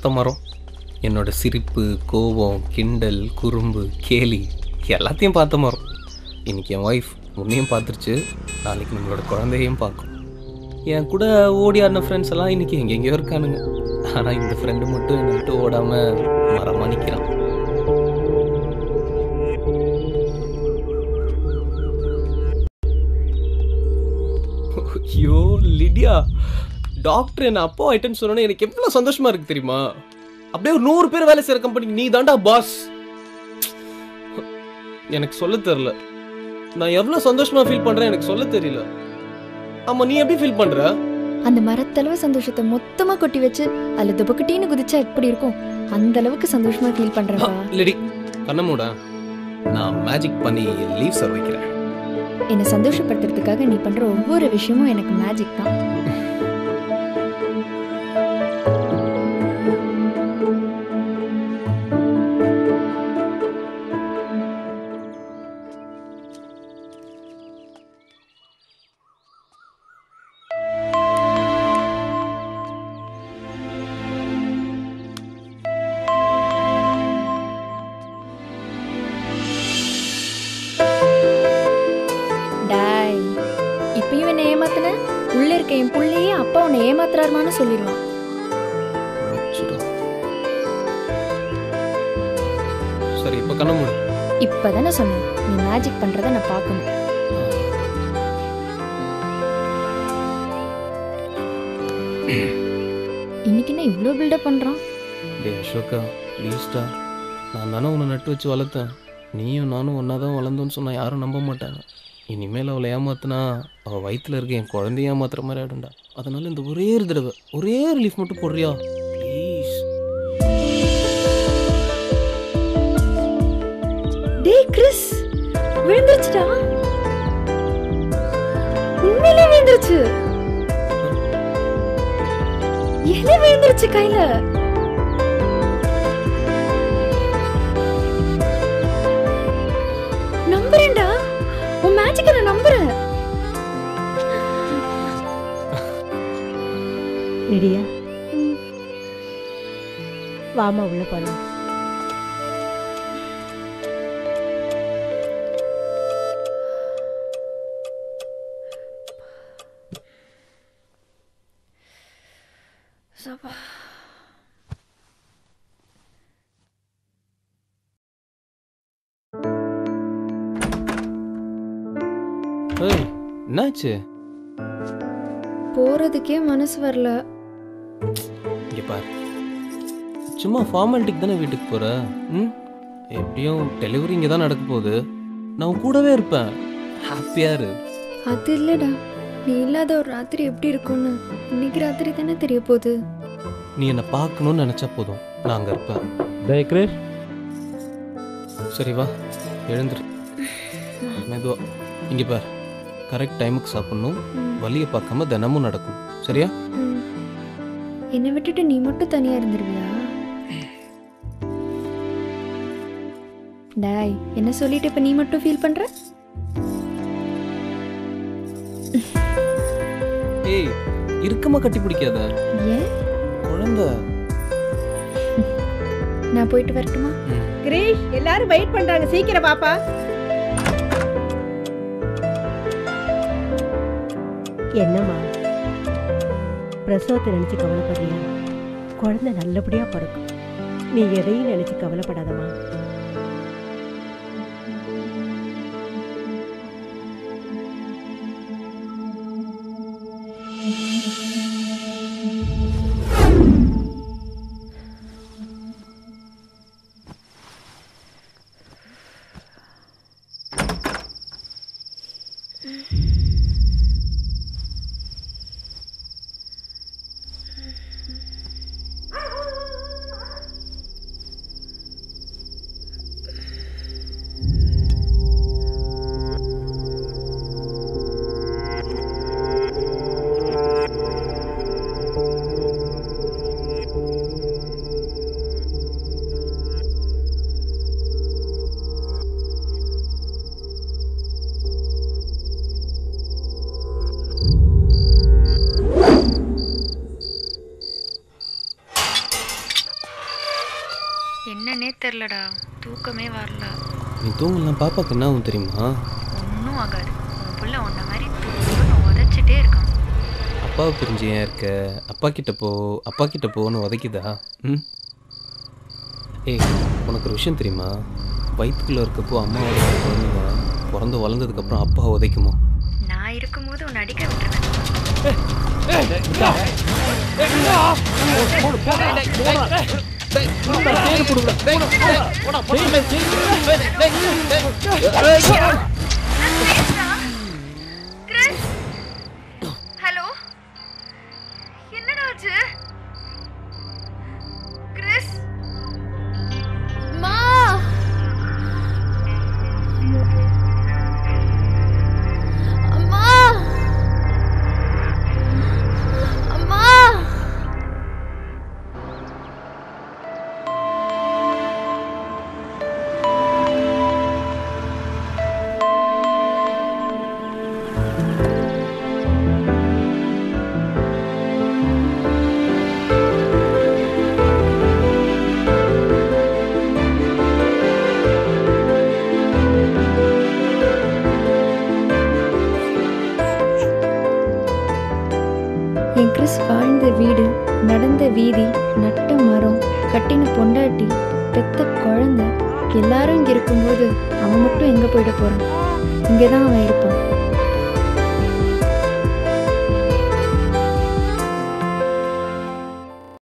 பார்த்த மரம் என்னோட சிரிப்பு கோபம் கிண்டல் குறும்பு கேலி எல்லாத்தையும் பார்த்த மரம் இன்னைக்கு என் ஒய்ஃப் உன்னையும் பார்த்துருச்சு நாளைக்கு நம்மளோட குழந்தையும் பார்க்கும் என் கூட ஓடி ஆடின ஃப்ரெண்ட்ஸ் எல்லாம் இன்னைக்கு எங்கெங்கேயோ இருக்கானுங்க ஆனால் இந்த ஃப்ரெண்டு மட்டும் என்னை விட்டு ஓடாமல் மரமாக நிற்கிறான் ஐயோ லிடியா டாக்டர் என்ன அப்போ ஆயிட்டேன்னு சொன்னோன்னே எனக்கு எவ்வளோ சந்தோஷமா இருக்கு தெரியுமா அப்படியே ஒரு நூறு பேர் வேலை செய்யற கம்பெனிக்கு நீ தாண்டா பாஸ் எனக்கு சொல்ல தெரியல நான் எவ்வளோ சந்தோஷமா ஃபீல் பண்றேன் எனக்கு சொல்ல தெரியல ஆமா நீ எப்படி ஃபீல் பண்ற அந்த மரத்தளவு சந்தோஷத்தை மொத்தமா கொட்டி வச்சு அதுல துபக்கட்டின்னு குதிச்சா எப்படி இருக்கும் அந்த அளவுக்கு சந்தோஷமா ஃபீல் பண்றேன்ப்பா இல்லடி கண்ணமூடா நான் மேஜிக் பண்ணி லீவ் சார் வைக்கிறேன் என்னை சந்தோஷப்படுத்துறதுக்காக நீ பண்ற ஒவ்வொரு விஷயமும் எனக்கு மேஜிக் தான் டாய் இப்பயும் என்ன ஏமாத்துன உள்ள இருக்க என் புள்ளையே அப்பா உன்னை ஏமாத்துறாருமான்னு சொல்லிடுவான் வச்சிடு. சரி இப்போ கண்ணமூடு இப்பதானே சொன்னேன் நீ மேஜிக் பண்றத நான் பார்க்கணும் இன்னைக்கு என்ன இவ்வளோ பில்டப் பண்றான் டேய் அசோகா ப்ளீஸ்டா நான் தானே உன்னை நட்டு வச்சு வளர்த்தேன் நீயும் நானும் ஒன்றா தான் வளர்ந்தோன்னு சொன்னால் யாரும் நம்ப மாட்டாங்க இனிமேல் அவளை ஏமாத்துனா அவள் வயித்துல இருக்க என் குழந்தைய ஏமாத்துற மாதிரி ஆயிடும்டா அதனால இந்த ஒரே ஒரு தடவை ஒரே ரிலீஃப் மட்டும் போடுறியா ப்ளீஸ் டேய் கிறிஸ் விழுந்துருச்சுடா உண்மையிலே விழுந்துருச்சு எது விழுந்துருச்சு கையில நம்புறேன்டா உன் மேஜிக்க நான் நம்புறேன் ரெடியா வாமா உள்ள போலாம் ஏய் என்னாச்சு போறதுக்கே மனசு வரல இங்கே பாரு சும்மா ஃபார்மாலிட்டிக்கு தானே வீட்டுக்கு போகிற ம் எப்படியும் டெலிவரி இங்கே தான் நடக்க போகுது நான் உன் கூடவே இருப்பேன் ஹாப்பியாக இரு அது இல்லடா நீ இல்லாத ஒரு ராத்திரி எப்படி இருக்கும்னு இன்னைக்கு ராத்திரி தானே தெரிய போகுது நீ என்னை பார்க்கணும்னு நினச்சா போதும் நான் அங்கே இருப்பேன் டேய் கிரேஷ் சரி வா எழுந்துரு மெதுவா இங்கே பார் கரெக்ட் டைமுக்கு சாப்பிடணும் ம், வலியை பார்க்காம தினமும் நடக்கும் சரியா ம். என்னை விட்டுட்டு நீ மட்டும் தனியா இருந்துருவியா டாய் என்ன சொல்லிட்டு இப்ப நீ மட்டும் ஃபீல் பண்ற ஏய் இறுக்கமா கட்டி பிடிக்காத ஏன் குழந்தை நான் போயிட்டு வரட்டுமா ம். கிரீஷ் எல்லாரும் வெயிட் பண்றாங்க சீக்கிரம் பாப்பா என்னம்மா பிரசவத்தை நினைச்சு கவலைப்படுறியா குழந்தை நல்லபடியா பிறக்கும் நீ எதையும் நினைச்சு கவலைப்படாதம்மா தெரிலடா தூக்கமே வரல நீ தூங்கலாம் பாப்பாக்கு என்ன ஆகும் தெரியுமா ஒன்றும் ஆகாது உன் புள்ள உன்ன மாதிரி தூக்கம்னு உதச்சிட்டே இருக்கான் அப்பாவை பிரிஞ்சு ஏன் இருக்க அப்பா கிட்ட போ அப்பா கிட்ட போன்னு உதைக்குதா ம் ஏய் உனக்கு ஒரு விஷயம் தெரியுமா வயிற்றுக்குள்ளே இருக்கப்போ அம்மாவோட குழந்தைங்க பிறந்து வளர்ந்ததுக்கப்புறம் அப்பா உதைக்குமோ நான் இருக்கும்போது உன்னை அடிக்க விட்டுருவேன் ஹலோ என்னடா ஆச்சு கிறிஸ் மா அம்மா அம்மா என் கிறிஸ் வாழ்ந்த வீடு நடந்த வீதி நட்ட மரம் கட்டின பொண்டாட்டி பெத்த குழந்தை எல்லாரும் இங்கே இருக்கும்போது அவன் மட்டும் எங்கே போயிட போகிறான் இங்கே தான் அவன் இருப்பான்